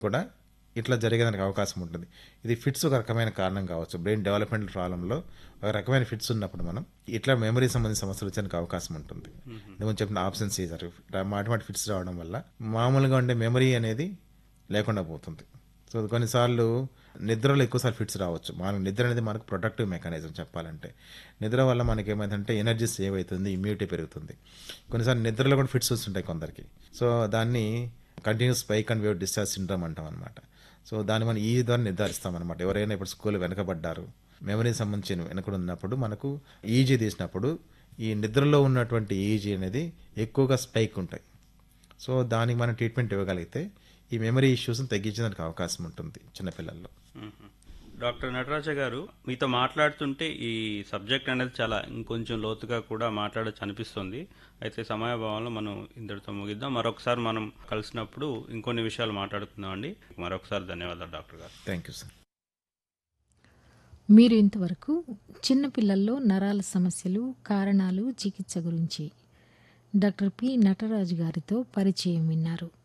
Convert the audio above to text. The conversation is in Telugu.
కూడా ఇట్లా జరిగేదానికి అవకాశం ఉంటుంది ఇది ఫిట్స్ ఒక రకమైన కారణం కావచ్చు బ్రెయిన్ డెవలప్మెంట్ ప్రాబ్లంలో ఒక రకమైన ఫిట్స్ ఉన్నప్పుడు మనం ఇట్లా మెమరీ సంబంధించిన సమస్యలు వచ్చేందుకు అవకాశం ఉంటుంది నేను చెప్పిన ఆప్షన్ సీజర్ మాటిమాటి ఫిట్స్ రావడం వల్ల మామూలుగా ఉండే మెమరీ అనేది లేకుండా పోతుంది సో కొన్నిసార్లు నిద్రలో ఎక్కువసార్లు ఫిట్స్ రావచ్చు మన నిద్ర అనేది మనకు ప్రొటెక్టివ్ మెకానిజం చెప్పాలంటే నిద్ర వల్ల మనకి ఏమైందంటే ఎనర్జీ సేవ్ అవుతుంది ఇమ్యూనిటీ పెరుగుతుంది కొన్నిసార్లు నిద్రలో కూడా ఫిట్స్ వస్తుంటాయి కొందరికి సో దాన్ని continuous spike and wave discharge syndrome అంటాం అనమాట సో దాన్ని మనం ఈ ద్వారా నిర్ధారిస్తాం అనమాట ఎవరైనా ఇప్పుడు స్కూల్ వెనకబడ్డారు మెమరీ సంబంధించిన వెనకడు ఉన్నప్పుడు మనకు ఈజీ తీసినప్పుడు ఈ నిద్రలో ఉన్నటువంటి ఈజీ అనేది ఎక్కువగా స్పైక్ ఉంటాయి సో దానికి మనం ట్రీట్మెంట్ ఇవ్వగలిగితే ఈ మెమరీ ఇష్యూస్ని తగ్గించడానికి అవకాశం ఉంటుంది చిన్నపిల్లల్లో మ్మ్. డాక్టర్ నటరాజ గారు మీతో మాట్లాడుతుంటే ఈ సబ్జెక్ట్ అనేది చాలా ఇంకొంచెం లోతుగా కూడా మాట్లాడచ్చు అనిపిస్తుంది అయితే సమయభావంలో మనం ఇంతటితో ముగిద్దాం మరొకసారి మనం కలిసినప్పుడు ఇంకొన్ని విషయాలు మాట్లాడుకుందాం అండి మరొకసారి ధన్యవాదాలు డాక్టర్ గారు థ్యాంక్ యూ సార్ మీరు ఇంతవరకు చిన్నపిల్లల్లో నరాల సమస్యలు కారణాలు చికిత్స గురించి డాక్టర్ పి నటరాజు గారితో పరిచయం విన్నారు